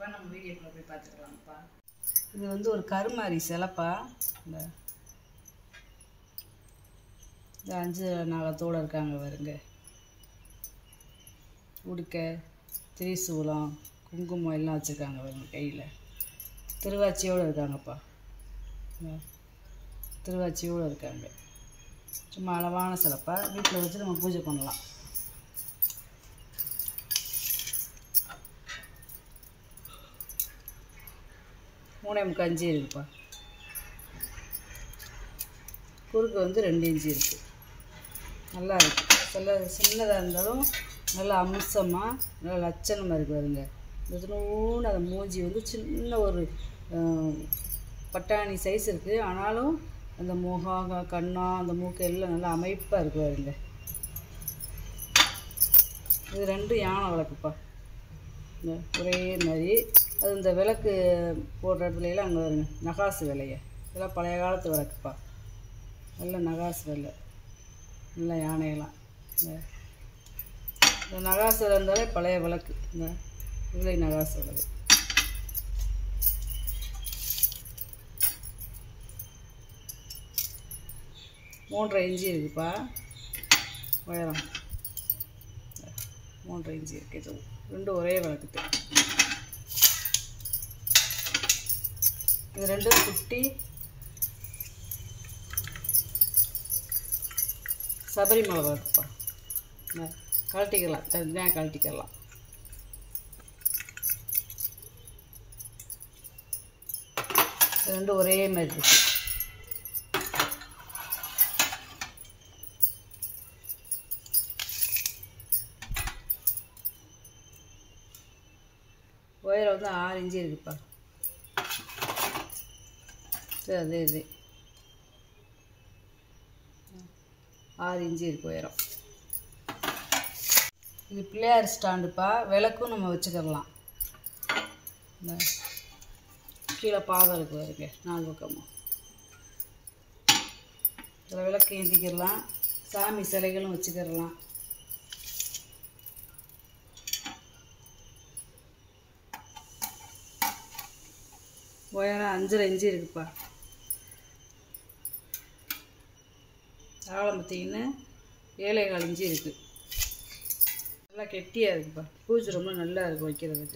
வாங்கப்பா நம்ம வீடியோக்குள்ளே போய் பார்த்துக்கலாம்ப்பா இது வந்து ஒரு கருமாரி சிலப்பா இந்த இந்த அஞ்சு நாளத்தோடு இருக்காங்க வருங்க உடுக்க திரிசூலம் குங்குமம் எல்லாம் வச்சுருக்காங்க வருங்க கையில் திருவாச்சியோடு இருக்காங்கப்பா இந்த திருவாச்சியோடு இருக்காங்க சும்மா அளவான சிலப்பா வீட்டில் வச்சு நம்ம பூஜை பண்ணலாம் மூணே முக்கால் இஞ்சி இருக்குப்பா குறுக்கு வந்து ரெண்டு இஞ்சி இருக்குது நல்லா இருக்கு சில சின்னதாக இருந்தாலும் நல்லா அம்சமாக நல்லா லட்சணமாக இருக்கு பாருங்க இதுனூன்னு அந்த மூஞ்சி வந்து சின்ன ஒரு ஆஹ், பட்டாணி சைஸ் இருக்குது ஆனாலும் அந்த முகம் க- கண்ணம் அந்த மூக்கு எல்லாம் நல்லா அமைப்பாக இருக்கு பாருங்க இது ரெண்டும் யானை விளக்குப்பா இந்த ஒரே மாதிரி அது இந்த விளக்கு போடுற இடத்துல எல்லாம் அங்கே வருங்க நகாசு விலைய இதெல்லாம் பழைய காலத்து விளக்குப்பா நல்ல நகாசு விலை நல்ல யானையெல்லாம் இந்த இந்த நகாசு இருந்தாலே பழைய விளக்கு இந்த விலை நகாசு விளக்கு மூன்றரை இன்ச்சு இருக்குப்பா உயரம் மூன்றரை இன்ச்சு இருக்கு இது ரெண்டும் ஒரே விளக்குது இது ரெண்டும் குட்டி சபரிமலை விளக்குப்பா இந்த கழட்டிக்கலாம் தனியாக கழட்டிக்கலாம் இது ரெண்டும் ஒரே மாதிரி இருக்கு உயரம் வந்து ஆறு இன்ச்சு இருக்குப்பா சரி அதே இது ஆறு இன்ச்சு இருக்கு உயரம் இது பிள்ளையார் ஸ்டாண்டுப்பா விளக்கும் நம்ம வச்சுக்கிடலாம் இந்த கீழே பாதம் இருக்கு பாருங்க நாலு பக்கமும் இதில் விளக்கு ஏந்திக்கிடலாம் சாமி சிலைகளும் வச்சுக்கிடலாம் உயரம் அஞ்சரை இன்ச்சு இருக்குப்பா ஆழம் பார்த்தீங்கன்னா ஏழை கால் இன்ச்சு இருக்குது நல்லா கெட்டியாக இருக்குப்பா பூஜை ரொம்ப நல்லா இருக்கும் வைக்கிறதுக்கு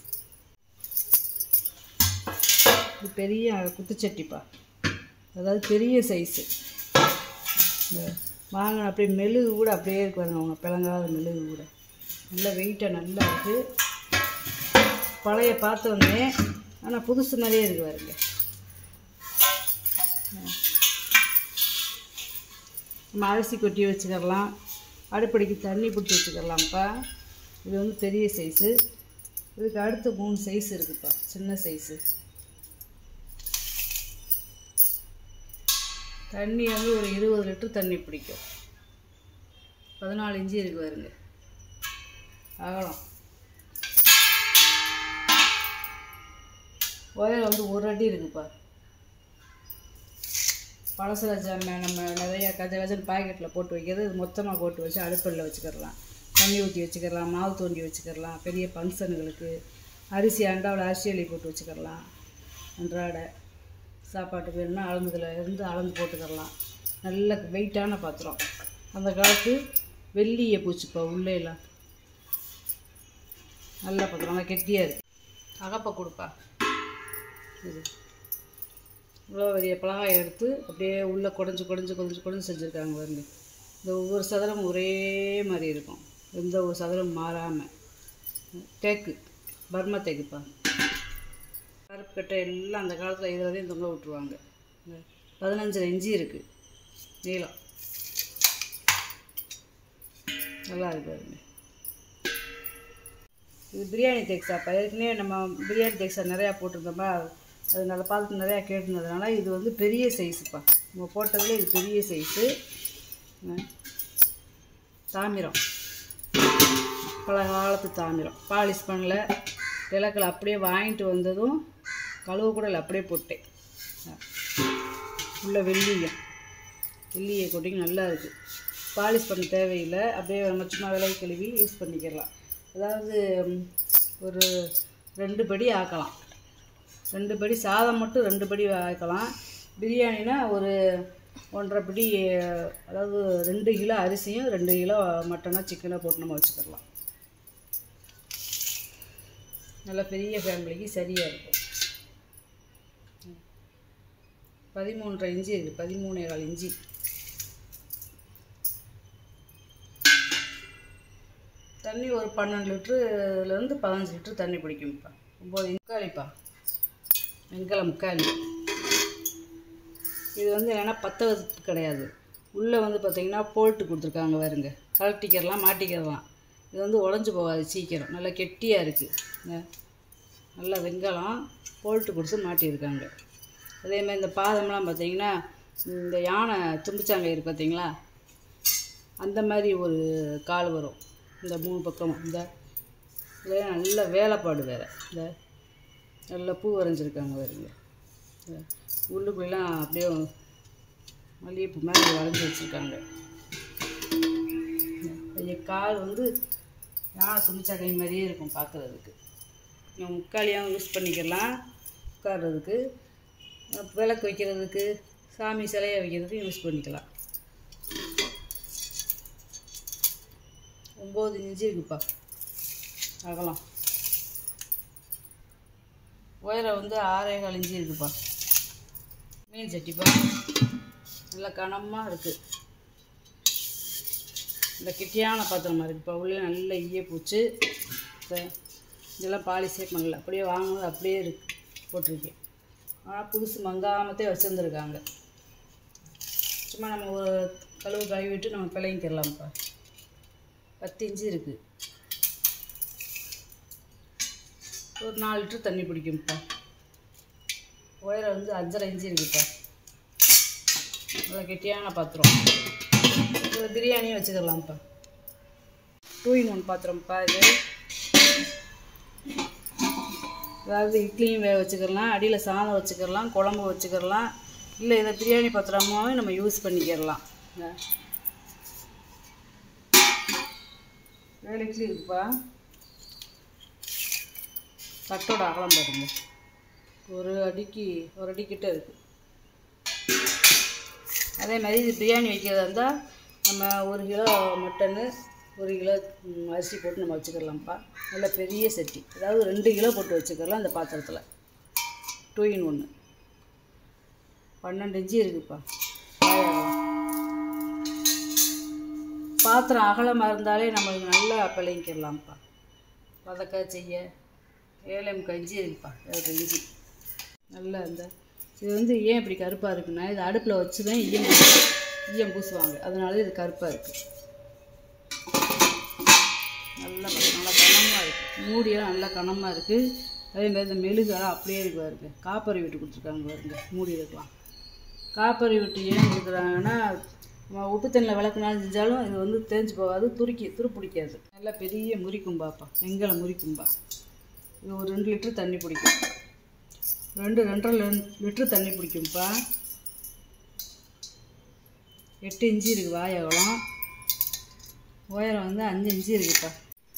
இது பெரிய குத்துச்சட்டிப்பா அதாவது பெரிய சைஸு இந்த வாங்கின அப்படியே மெழுகு கூட அப்படியே இருக்கு பாருங்க அவங்க பிளங்காத மெழுகு கூட நல்ல வெயிட்டாக நல்லா இருக்குது பழைய பார்த்தோன்னே ஆனால் புதுசு மாதிரியே இருக்கு பாருங்க நம்ம அரிசி கொட்டி வச்சுக்கிடலாம் அடுப்படிக்கு தண்ணி பிடிச்சி வச்சுக்கிடலாம்ப்பா இது வந்து பெரிய சைஸு இதுக்கு அடுத்து மூணு சைஸ் இருக்குப்பா சின்ன சைஸு தண்ணி வந்து ஒரு இருபது லிட்டர் தண்ணி பிடிக்கும் பதினாலு இன்ச்சு இருக்கு பாருங்க அகலம் உயரம் வந்து ஒரு அடி இருக்குப்பா பழசுல ஜாம நம்ம நிறைய கஜ கஜன் பாக்கெட்டில் போட்டு வைக்கிறது இது மொத்தமாக போட்டு வச்சு அடுப்பில் வச்சுக்கிடலாம் தண்ணி ஊற்றி வச்சுக்கிடலாம் மாவு தோண்டி வச்சுக்கிடலாம் பெரிய ஃபங்க்ஷனுங்களுக்கு அரிசி அண்டாவில் அரிசி அள்ளி போட்டு வச்சுக்கிடலாம் அன்றாட சாப்பாட்டுக்கு வேணும்னா அளந்துல இருந்து அளந்து போட்டுக்கிடலாம் நல்ல வெயிட்டான பாத்திரம் அந்த காலத்து வெள்ளியை பூச்சிப்பா உள்ளே எல்லாம் நல்ல பாத்திரம் நல்லா கெட்டியாக இருக்கு அகப்பை கொடுப்பா இது இவ்வளோ பெரிய பலகாய் எடுத்து அப்படியே உள்ளே குடஞ்சி குடஞ்சி குடஞ்சி குடஞ்சி செஞ்சுருக்காங்க பாருங்க இந்த ஒவ்வொரு சதுரம் ஒரே மாதிரி இருக்கும் எந்த ஒரு சதுரம் மாறாமல் தேக்கு பர்மா தேக்குப்பா கருப்பு கட்டை எல்லாம் அந்த காலத்தில் இதில் தொங்க விட்டுருவாங்க இந்த பதினஞ்சரை இஞ்சி இருக்குது நீளம் நல்லா இருக்கு பாருங்க இது பிரியாணி தேக்ஸாப்பா ஏற்கனவே நம்ம பிரியாணி தேக்ஸா நிறையா போட்டிருந்தோமா அது நல்ல பார்த்து நிறையா கேட்டிருந்ததுனால இது வந்து பெரிய சைஸுப்பா நம்ம போட்டதில் இது பெரிய சைஸு தாமிரம் பல காலத்து தாமிரம் பாலிஷ் பண்ணல விளக்கில் அப்படியே வாங்கிட்டு வந்ததும் கழுவ கூட இல்லை அப்படியே போட்டேன் உள்ள வெள்ளியம் வெள்ளியை கொட்டிங்க நல்லா இருக்குது பாலிஷ் பண்ண தேவையில்லை அப்படியே நம்ம சும்மா விலை கழுவி யூஸ் பண்ணிக்கலாம் அதாவது ம், ஒரு ரெண்டு படி ஆக்கலாம் ரெண்டு படி சாதம் மட்டும் ரெண்டு படி ஆக்கலாம் பிரியாணினா ஒரு ஒன்றரை படி அதாவது ரெண்டு கிலோ அரிசியும் ரெண்டு கிலோ மட்டனோ சிக்கனோ போட்டு நம்ம வச்சுக்கிடலாம் நல்ல பெரிய ஃபேமிலிக்கு சரியாக இருக்கும் பதிமூன்றரை இஞ்சி இருக்குது பதிமூணே கால் இஞ்சி தண்ணி ஒரு பன்னெண்டு லிட்டருலேருந்து பதினஞ்சு லிட்டரு தண்ணி பிடிக்கும்ப்பா ஒம்பது முக்காலிப்பா வெங்கல முக்காலி இது வந்து என்னென்னா பத்தவதுக்கு கிடையாது உள்ளே வந்து பார்த்திங்கன்னா போல்ட்டு கொடுத்துருக்காங்க பாருங்க கலட்டிக்கிறலாம் மாட்டிக்கிறலாம் இது வந்து உடஞ்சி போகாது சீக்கிரம் நல்லா கெட்டியாக இருக்குது நல்லா வெங்காயம் போல்ட்டு கொடுத்து மாட்டியிருக்காங்க அதேமாதிரி இந்த பாதம்லாம் பார்த்தீங்கன்னா இந்த யானை தும்பிச்சாங்க இருக்கு பார்த்தீங்களா அந்த மாதிரி ஒரு கால் வரும் இந்த மூணு பக்கமும் இந்த இதில் நல்ல வேலைப்பாடு வேறு இந்த நல்ல பூ வரைஞ்சிருக்காங்க பாருங்க இந்த உள்ளுக்குள்ளெலாம் அப்படியே மல்லிகைப்பூ மேலே வரைஞ்சி வச்சுருக்காங்க ஐய கால் வந்து யானை தும்பிச்சா கை மாதிரியே இருக்கும் பார்க்குறதுக்கு நம்ம முக்காலியாகவும் யூஸ் பண்ணிக்கலாம் உட்கார்றதுக்கு விளக்கு வைக்கிறதுக்கு சாமி சிலையை வைக்கிறதுக்கு யூஸ் பண்ணிக்கலாம் ஒம்பது இன்ச்சு இருக்குப்பா அகலம் உயரம் வந்து ஆறே கால் இன்ச்சு இருக்குப்பா மீன் சட்டிப்பா நல்லா கனமாக இருக்குது இந்த கெட்டியான பாத்திரமா இருக்குப்பா உள்ளே நல்ல ஈய பூச்சு இப்போ இதெல்லாம் பாலிஷே பண்ணல அப்படியே வாங்கினது அப்படியே இருக்கு போட்டிருக்கேன் ஆனால் புதுசு மங்காமத்தே வச்சுருந்துருக்காங்க சும்மா நம்ம ஒரு கழுவு கழுவி விட்டு நம்ம பிள்ளைங்கிடலாம்ப்பா பத்து இன்ச்சு இருக்குது ஒரு நாலு லிட்டர் தண்ணி பிடிக்கும்ப்பா உயரம் வந்து அஞ்சரை இன்ச்சு இருக்குப்பா நல்லா கெட்டியான பாத்திரம் ஒரு பிரியாணியும் வச்சுக்கலாம்ப்பா டூ இன் ஒன் பாத்திரம்ப்பா இது அதாவது இட்லியும் வேக வச்சுக்கிடலாம் அடியில் சாதம் வச்சுக்கிடலாம் குழம்பு வச்சுக்கிடலாம் இல்லை இதை பிரியாணி பாத்திரமாவே நம்ம யூஸ் பண்ணிக்கிடலாம் இந்த ஏழு இட்லி இருக்குப்பா தட்டோட அகலம் பாருங்க ஒரு அடிக்கு ஒரு அடி கிட்ட இருக்குது அதே மாதிரி இது பிரியாணி வைக்கிறதா இருந்தால் நம்ம ஒரு கிலோ மட்டனு ஒரு கிலோ ம், அரிசி போட்டு நம்ம வச்சுக்கலாம்ப்பா நல்ல பெரிய சட்டி அதாவது ரெண்டு கிலோ போட்டு வச்சுக்கலாம் இந்த பாத்திரத்தில் டூ இன் ஒன்று பன்னெண்டு இன்ச்சு இருக்குப்பா காயாகும். பாத்திரம் அகலமாக இருந்தாலே நம்மளுக்கு நல்லா பிழைங்கிடலாம்ப்பா வதக்க செய்ய ஏழம் கஞ்சி இருக்குப்பா ஏழு இஞ்சி நல்லா இந்த இது வந்து ஏன் இப்படி கருப்பாக இருக்குன்னா இது அடுப்பில் வச்சு தான் ஈயம் பூசு- ஈயம் பூசுவாங்க அதனால இது கருப்பாக இருக்குது நல்லா நல்லா கனமாக இருக்குது மூடியெல்லாம் நல்லா கனமாக இருக்குது அதே மாதிரி இந்த மெழுகெல்லாம் அப்படியே இருக்கு பாருங்க காப்பரி விட்டு கொடுத்துருக்காங்க பாருங்க மூடி இருக்கலாம் காப்பரி விட்டு ஏன் கொடுக்குறாங்கன்னா நம்ம உப்பு தண்ணியில் விளக்குனாலும் செஞ்சாலும் இது வந்து தேஞ்சு போகாது துருக்கி துரு பிடிக்காது நல்லா பெரிய முறிக்கும்பாப்பா வெங்கல முறிக்கும்பா இது ஒரு ரெண்டு லிட்டர் தண்ணி பிடிக்கும் ரெண்டு ரெண்டரை லின்- லிட்டர் தண்ணி பிடிக்கும்ப்பா எட்டு இன்ச்சு இருக்குது வாய் அகலம் உயரம் வந்து அஞ்சு இன்ச்சு இருக்குப்பா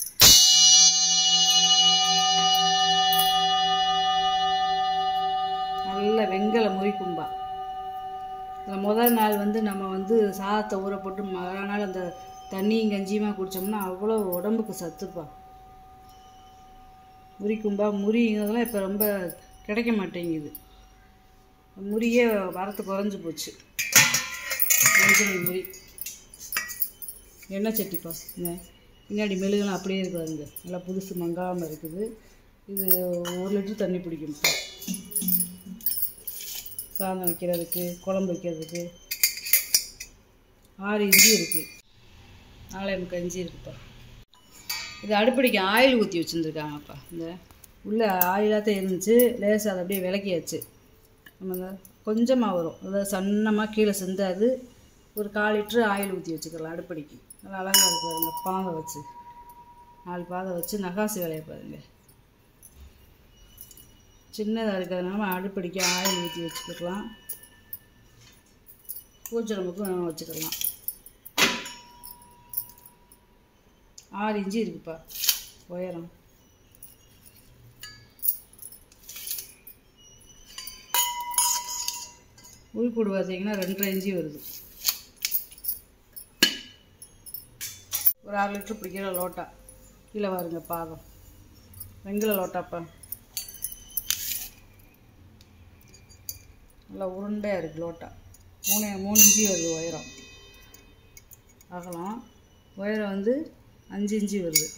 நல்ல வெங்கல முறிக்கும்பா இதில் முதல் நாள் வந்து நம்ம வந்து சாதத்தை ஊற போட்டு மறுநாள் அந்த தண்ணியும் கஞ்சியுமா குடித்தோம்னா அவ்வளோ உடம்புக்கு சத்துப்பா முறிக்கும்பா முறிங்கிறதெல்லாம் இப்போ ரொம்ப கிடைக்க மாட்டேங்குது முறியே வரத்து குறைஞ்சி போச்சு மஞ்சள் முறி எண்ணெய் சட்டிப்பா இந்த பின்னாடி மெழுகெல்லாம் அப்படியே இருக்காதுங்க நல்லா புதுசு மங்காமல் இருக்குது இது ஒரு லிட்டர் தண்ணி பிடிக்கும்ப்பா சாதம் வைக்கிறதுக்கு குழம்பு வைக்கிறதுக்கு ஆறு இஞ்சி இருக்குது நாலே முக்கால் இஞ்சி இருக்குப்பா இது அடுப்படிக்கு ஆயில் ஊற்றி வச்சுருந்துருக்காங்கப்பா இந்த உள்ளே ஆயிலாக தான் இருந்துச்சு லேசாக அதை அப்படியே விளக்கியாச்சு நம்ம இந்த கொஞ்சமாக வரும் அதாவது சன்னமாக கீழே சிந்தாது ஒரு கால் லிட்ரு ஆயில் ஊற்றி வச்சுக்கலாம் அடுப்படிக்கு நல்லா அழகாக இருக்கு பாருங்க பாதை வச்சு நாலு பாதை வச்சு நகாசு வேலையை பாருங்க சின்னதாக இருக்கிறதுனால அடுப்படிக்கு ஆயில் ஊற்றி வச்சுக்கலாம் பூச்சரம்புக்கும் வச்சுக்கலாம் ஆறு இன்ச்சு இருக்குப்பா உயரம் உள்கூடு பார்த்தீங்கன்னா ரெண்டரை இன்ச்சி வருது ஒரு அரை லிட்டர் பிடிக்கிற லோட்டா கீழே பாருங்க பாதம் வெங்கல லோட்டாப்பா நல்லா உருண்டையாக இருக்குது லோட்டா மூணு மூணு இன்ச்சி வருது உயரம் அகலம் உயரம் வந்து அஞ்சு இன்ச்சி வருது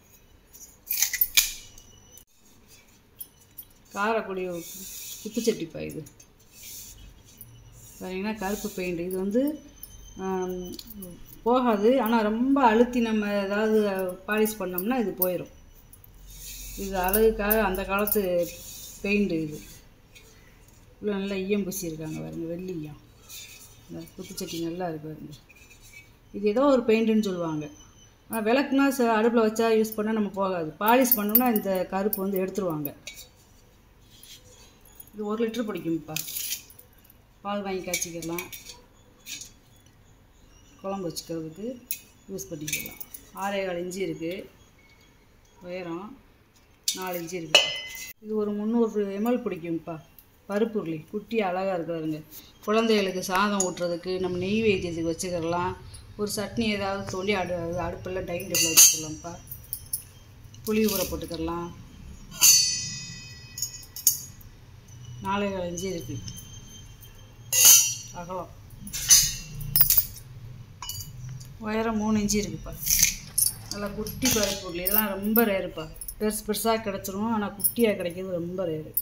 காரக்குடி குத்துச்சட்டிப்பா இது பார்த்தீங்கன்னா கருப்பு பெயிண்ட் இது வந்து ஆம், போகாது ஆனால் ரொம்ப அழுத்தி நம்ம ஏதாவது பாலிஷ் பண்ணோம்னா இது போயிடும் இது அழகுக்காக அந்த காலத்து பெயிண்ட் இது இவ்வளோ நல்லா ஈயம் பூசியிருக்காங்க பாருங்க வெள்ளி ஈயம் இந்த குத்துச்சட்டி நல்லா இருக்கு பாருங்க இது ஏதோ ஒரு பெயிண்ட்டுன்னு சொல்லுவாங்க ஆனால் விளக்குனா ச அடுப்பில் வச்சா யூஸ் பண்ணால் நம்ம போகாது பாலிஷ் பண்ணோம்னா இந்த கருப்பு வந்து எடுத்துருவாங்க இது ஒரு லிட்டர் பிடிக்கும்ப்பா பால் வாங்கி காய்ச்சிக்கலாம் குழம்பு வச்சுக்கிறதுக்கு யூஸ் பண்ணிக்கலாம் ஆறே கால் இஞ்சி இருக்குது உயரம் நாலு இஞ்சி இருக்குது இது ஒரு முந்நூறு எம்எல் பிடிக்கும்ப்பா பருப்பு உருளி குட்டி அழகாக இருக்கிறாருங்க குழந்தைகளுக்கு சாதம் ஊட்டுறதுக்கு நம்ம நெய் வைத்தியத்துக்கு வச்சுக்கிறலாம் ஒரு சட்னி ஏதாவது சொல்லி அடு அடுப்பில் டைனிங் டேபிள் வச்சுக்கலாம்ப்பா புளி ஊற போட்டுக்கிடலாம் நாலே கால் இஞ்சி இருக்குது அகலம் உயரம் மூணு இன்ச்சு இருக்குப்பா நல்லா குட்டி பருப்பு உருளி இதெல்லாம் ரொம்ப ரேருப்பா பெருசு பெருசாக கிடச்சிரும் ஆனால் குட்டியாக கிடைக்கிறது ரொம்ப ரேரு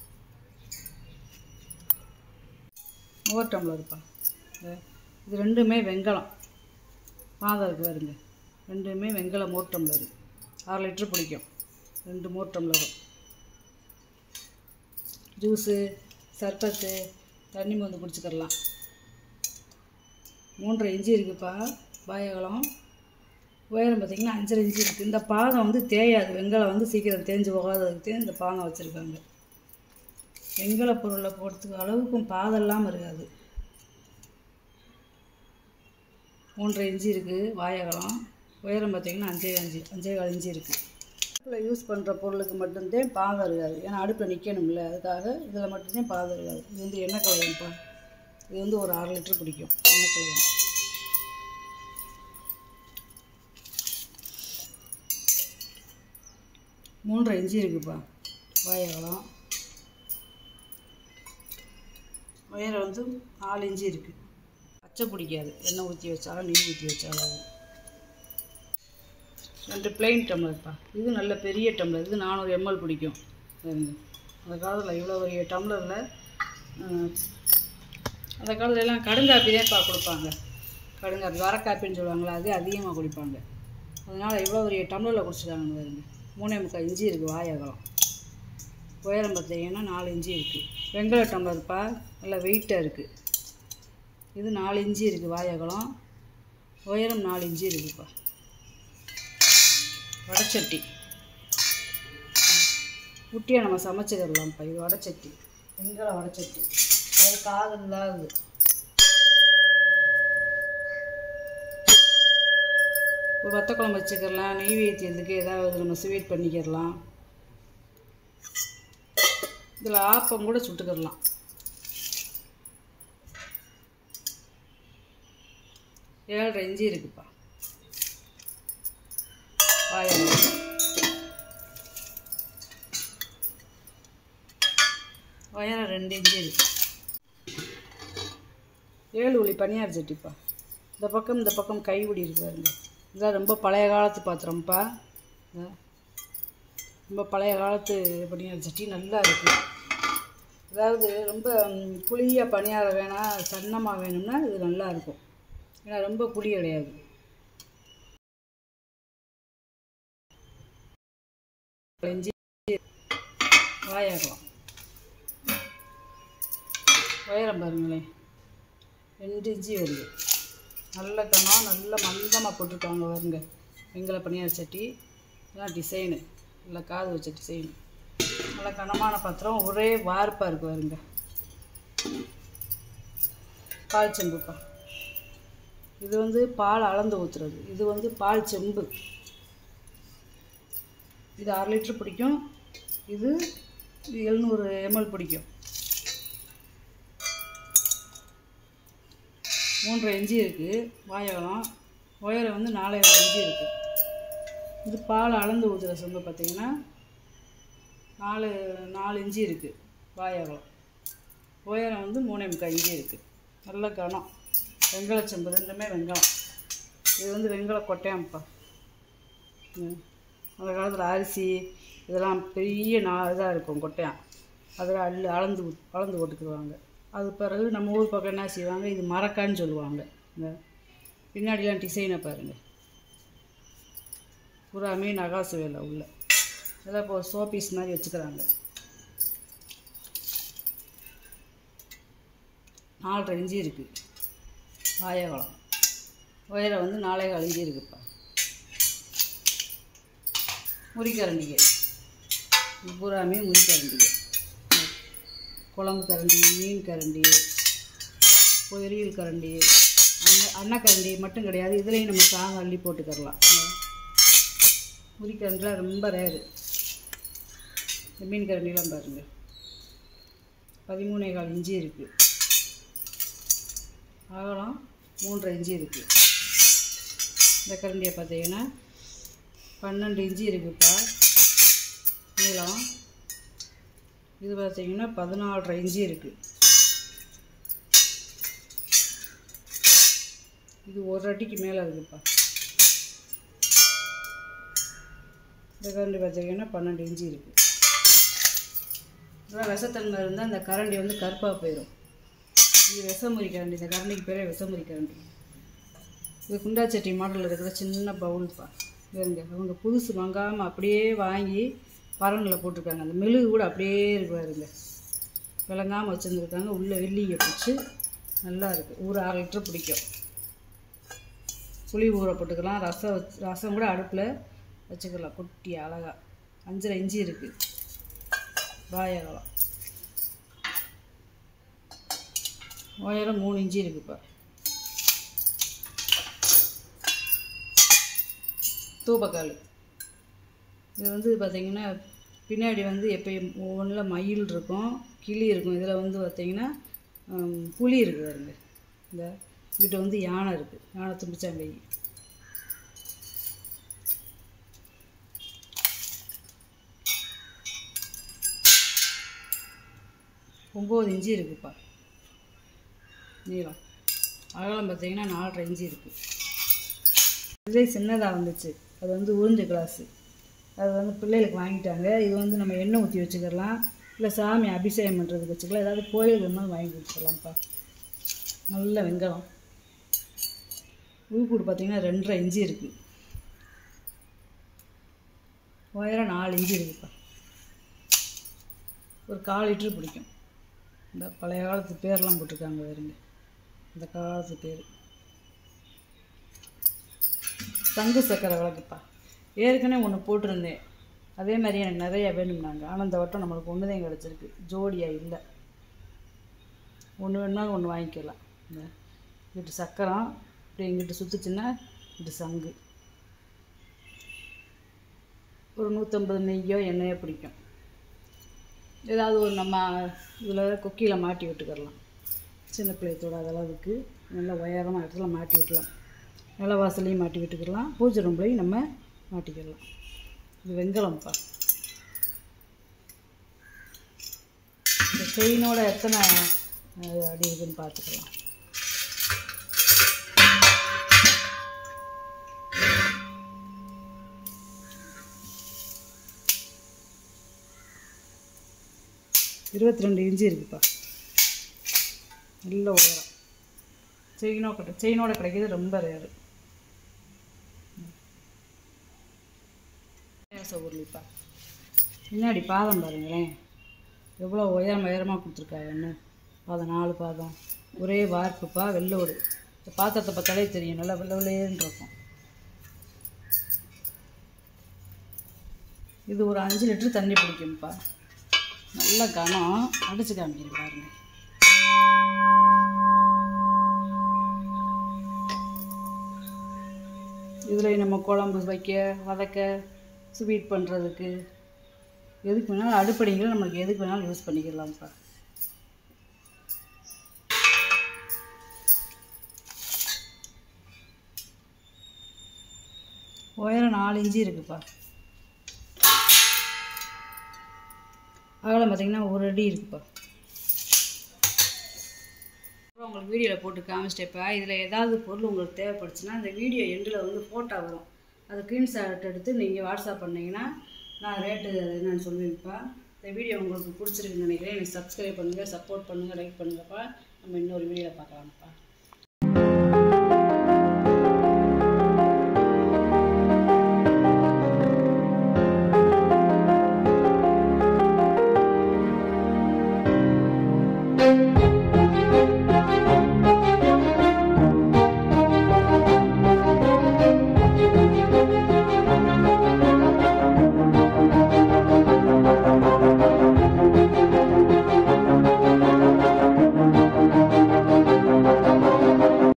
மோர் டம்ளர்ப்பா இந்த இது ரெண்டுமே வெங்கலம் பாதம் இருக்கு பாருங்க ரெண்டுமே வெங்கல மோர் டம்ளர் அரை லிட்டர் பிடிக்கும் ரெண்டு மோர் டம்ளரும் ஜூஸு சர்பத்து தண்ணி மருந்து குடிச்சுக்கிடலாம் மூன்றரை இன்ச்சு இருக்குப்பா பாயகலம் உயரம் பார்த்திங்கன்னா அஞ்சரை இன்ச்சு இருக்குது இந்த பாதம் வந்து தேயாது வெங்காயம் வந்து சீக்கிரம் தேஞ்சு போகாததுக்கு இந்த பாதம் வச்சுருக்காங்க வெங்கல பொருளை போடுறதுக்கு அளவுக்கும் பாதம் இல்லாமல் இருக்காது மூன்றரை இன்ச்சு இருக்குது வாயகலம் உயரம் பார்த்திங்கன்னா அஞ்சே அஞ்சு அஞ்சே கால் இன்ச்சு இருக்குது அடுப்பில் யூஸ் பண்ணுற பொருளுக்கு மட்டும்தான் பாதம் இருக்காது ஏன்னா அடுப்பில் நிற்கணும்ல அதுக்காக இதில் மட்டும்தான் பாதம் இருக்காது இது வந்து எண்ணெய் கலையம்ப்பா இது வந்து ஒரு அரை லிட்டர் பிடிக்கும் எண்ணெய் கலையம் மூன்றரை இன்ச்சு இருக்குப்பா வாயகலம் உயரம் வந்து நாலு இன்ச்சு இருக்குது பச்சை பிடிக்காது எண்ணெய் ஊற்றி வச்சாலும் நெய் ஊற்றி வச்சாலும் அது. ரெண்டு பிளெயின் டம்ளர்ப்பா இது நல்ல பெரிய டம்ளர் இது நானூறு எம்எல் பிடிக்கும் பாருங்க. அந்த காலத்தில் இவ்வளோ பெரிய டம்ளரில் அந்த காலத்துல எல்லாம் கடுங்காப்பி தான்ப்பா கொடுப்பாங்க கடுங்காப்பி வரக்காப்பின்னு சொல்லுவாங்களா அது அதிகமாக குடிப்பாங்க அதனால் இவ்வளோ பெரிய டம்ளரில் குடிச்சிருக்காங்க பாருங்க மூணே முக்கால் இஞ்சி இருக்குது வாயகலம் உயரம் பார்த்தீங்கன்னா நாலு இஞ்சி இருக்குது வெங்கல டம்ளர்ப்பா நல்லா வெயிட்டாக இருக்குது இது நாலு இஞ்சி இருக்குது வாயகலம் உயரம் நாலு இஞ்சி இருக்குப்பா வடச்சட்டி குட்டியாக நம்ம சமைச்சுக்கிடலாம்ப்பா இது வடச்சட்டி வெங்கல வடச்சட்டி அது காது இல்லாதது ஒரு வத்த குழம்பு வச்சுக்கிடலாம் நெய்வேத்தியத்துக்கு ஏதாவது நம்ம ஸ்வீட் பண்ணிக்கிடலாம் இதில் ஆப்பம் கூட சுட்டுக்கிடலாம் ஏழரை இஞ்சி இருக்குப்பா வாயகம் உயரம் ரெண்டு இன்ச்சு இருக்கு ஏழு உளி பனியார் சட்டிப்பா இந்த பக்கம் இந்த பக்கம் கைவிடி இருக்கு பாருங்க இதான் ரொம்ப பழைய காலத்து பாத்திரம்ப்பா இதா. ரொம்ப பழைய காலத்து பனியார் சட்டி நல்லா இருக்குது அதாவது ரொம்ப ம், குழியா பணியாரம் வேணாம் சன்னமாக வேணும்னா இது நல்லா இருக்கும் ஏன்னா ரொம்ப குழி கிடையாது இஞ்சி வாயாகலாம் உயரம் பாருங்களேன் ரெண்டு இஞ்சி வருது நல்ல கனம் நல்ல மந்தமாக போட்டிருக்காங்க பாருங்க வெங்கல பனியார் சட்டி இதெல்லாம் டிசைனு நல்லா காது வச்ச டிசைனு நல்ல கனமான பாத்திரம் ஒரே வார்ப்பாக இருக்கு பாருங்க பால் செம்புப்பா இது வந்து பால் அளந்து ஊற்றுறது இது வந்து பால் செம்பு இது அரை லிட்டர் பிடிக்கும் இது எழுநூறு எம்எல் பிடிக்கும் மூன்றரை இன்ச்சு இருக்குது வாயகலம் உயரம் வந்து நாலரை இன்ச்சு இருக்குது இது பால் அளந்து ஊற்றுற சொம்பு பார்த்தீங்கன்னா நாலு நாலு இன்ச்சு இருக்குது வாயகலம் உயரம் வந்து மூணே முக்கால் இன்ச்சு இருக்குது நல்ல கனம் வெங்கல செம்பு ரெண்டுமே வெங்கலம் இது வந்து வெங்கல கொட்டையாம்ப்பா ம். அந்த காலத்தில் அரிசி இதெல்லாம் பெரிய நா இதாக இருக்கும் கொட்டையான் அதில் அள்ளு அளந்து ஊத்- அளந்து போட்டுக்குருவாங்க அது பிறகு நம்ம ஊர் பக்கம் என்ன செய்வாங்க இது மரக்கான்னு சொல்லுவாங்க இந்த பின்னாடிலாம் டிசைனை பாருங்கள் பூராமே நகாசு வேலை உள்ள இதெல்லாம் இப்போ சோபீஸ் மாதிரி வச்சுக்கிறாங்க நாலரை இன்ச்சு இருக்குது வாயவளம் உயரம் வந்து நாலே கால் இன்ச்சு இருக்குப்பா முறிக்கரண்டிகை இது பூராமே முறிக்கரண்டிகை குழம்பு கரண்டி மீன் கரண்டி பொரியல் கரண்டி அன்ன அன்னக்கரண்டி மட்டும் கிடையாது இதுலேயும் நம்ம சாதம் அள்ளி போட்டுக்கரலாம் முறிக்கரண்டிலாம் ரொம்ப ரேரு இந்த மீன் கரண்டிலாம் பாருங்கள் பதிமூணே கால் இஞ்சி இருக்குது அகலம் மூன்றரை இஞ்சி இருக்குது இந்த கரண்டியை பார்த்தீங்கன்னா பன்னெண்டு இஞ்சி இருக்குப்பா நீளம் இது பார்த்தீங்கன்னா பதினாலரை இஞ்சி இருக்குது இது ஒரு அடிக்கு மேலே இருக்குப்பா இந்த கரண்டி பார்த்தீங்கன்னா பன்னெண்டு இஞ்சி இருக்குது இதெல்லாம் விஷத்தன்மை இருந்தால் இந்த கரண்டி வந்து கருப்பாக போயிடும் இது விஷமுறி கரண்டி இந்த கரண்டிக்கு பேரே விஷமுறி கரண்டி இது குண்டாச்சட்டி மாடலில் இருக்கிற சின்ன பவுல்ப்பா இருங்க அவங்க புதுசு வாங்காமல் அப்படியே வாங்கி பரனில் போட்டிருக்காங்க அந்த மெழுகு கூட அப்படியே இருக்கு பாருங்க விளங்காமல் வச்சுருந்துருக்காங்க உள்ளே வெள்ளியை பிடிச்சி நல்லா இருக்குது ஒரு அரை லிட்டர் பிடிக்கும் புளி ஊற போட்டுக்கலாம் ரசம் வச்சு ரசம் கூட அடுப்பில் வச்சுக்கலாம் குட்டி அழகா அஞ்சரை இஞ்சி இருக்குது வாயகலம் உயரம் மூணு இன்ச்சு இருக்குப்பா தூபக்கால் இது வந்து பார்த்திங்கன்னா பின்னாடி வந்து எப்பயும் ஒன்றில் மயில் இருக்கும் கிளி இருக்கும் இதில் வந்து பார்த்திங்கன்னா ஹம், புலி இருக்குது பாருங்க இந்த வீட்டை வந்து யானை இருக்குது யானை தும்பிச்சாங்கை ஒம்பது இன்ச்சு இருக்குப்பா நீளம் அகலம் பார்த்தீங்கன்னா நாலரை இன்ச்சு இருக்குது இதே சின்னதாக வந்துச்சு அது வந்து உறிஞ்ச கிளாஸு அது வந்து பிள்ளைகளுக்கு வாங்கிட்டாங்க இது வந்து நம்ம எண்ணெய் ஊற்றி வச்சுக்கலாம் இல்லை சாமி அபிஷேகம் பண்ணுறதுக்கு வச்சுக்கலாம் ஏதாவது கோயிலுக்கு மாதிரி வாங்கி கொடுத்துக்கலாம்ப்பா நல்ல வெங்காயம் உள்கூடு பார்த்தீங்கன்னா ரெண்டரை இன்ச்சு இருக்குது உயரம் நாலு இன்ச்சு இருக்குப்பா ஒரு கால் லிட்ரு பிடிக்கும் இந்த பழைய காலத்து பேர்லாம் போட்டிருக்காங்க வேறுங்க இந்த காலத்து பேர் தங்கு சக்கரை விளக்குப்பா ஏற்கனவே ஒன்று போட்டிருந்தேன் அதே மாதிரி எனக்கு நிறையா வேணும்னாங்க ஆனால் இந்த வட்டம் நம்மளுக்கு ஒன்று தான் கிடச்சிருக்கு ஜோடியாக இல்லை ஒன்று வேணுனாலும் ஒன்று வாங்கிக்கலாம் இந்த இங்கிட்டு சக்கரம் இப்படி இங்கிட்டு சுற்றுச்சுன்னா இங்கிட்டு சங்கு ஒரு நூற்றம்பது நெய்யோ எண்ணெயோ பிடிக்கும் ஏதாவது ஒரு நம்ம இதில் கொக்கியில் மாட்டி விட்டுக்கிடலாம் சின்ன பிள்ளையத்தோட அளவுக்கு நல்லா உயரமாக இடத்துல மாட்டி விட்டுலாம் நில வாசலையும் மாட்டி விட்டுக்கிடலாம் பூஜை ரூம்லையும் நம்ம மாட்டிக்கிடலாம் இது வெங்கலம்ப்பா இந்த செயினோட எத்தனை அஹ், அடி இருக்குன்னு பார்த்துக்கலாம் இருபத்தி ரெண்டு இன்ச்சு இருக்குப்பா நல்ல உயரம் செயினோ கிடை செயினோட கிடைக்கிறது ரொம்ப ரேரு உருளிப்பா பின்னாடி பாதம் பாருங்களேன் எவ்வளோ உயரம் உயரமாக கொடுத்துருக்காங்கன்னு பாதம் நாலு பாதம் ஒரே வார்ப்புப்பா வெள்ளோடு இந்த பாத்திரத்தை பார்த்தாலே தெரியும் நல்லா வெள்ளை வெள்ளையேன்னு இருக்கும் இது ஒரு அஞ்சு லிட்டர் தண்ணி பிடிக்கும்ப்பா நல்ல கனம் அடிச்சு காமிக்கிறேன் பாருங்க இதில் நம்ம குழம்பு வைக்க வதக்க ஸ்வீட் பண்ணுறதுக்கு எதுக்கு வேணாலும் அடுப்படிங்களை நம்மளுக்கு எதுக்கு வேணாலும் யூஸ் பண்ணிக்கலாம்ப்பா உயரம் நாலு இன்ச்சு இருக்குப்பா அகலம் பார்த்தீங்கன்னா ஒரு அடி இருக்குப்பா அப்புறம் உங்களுக்கு வீடியோவில் போட்டு காமிச்சிட்டேப்பா இதில் ஏதாவது பொருள் உங்களுக்கு தேவைப்படுச்சுன்னா இந்த வீடியோ எண்டில் வந்து ஃபோட்டோ வரும் அது ஸ்க்ரீன்ஷாட் எடுத்து நீங்கள் வாட்ஸ்அப் பண்ணிங்கன்னா நான் ரேட்டு என்னன்னு சொல்லுவேன்ப்பா இந்த வீடியோ உங்களுக்கு பிடிச்சிருக்குன்னு நினைக்கிறேன் எனக்கு சப்ஸ்கிரைப் பண்ணுங்கள் சப்போர்ட் பண்ணுங்கள் லைக் பண்ணுங்கப்பா நம்ம இன்னொரு வீடியோவில் பார்க்கலாம்ப்பா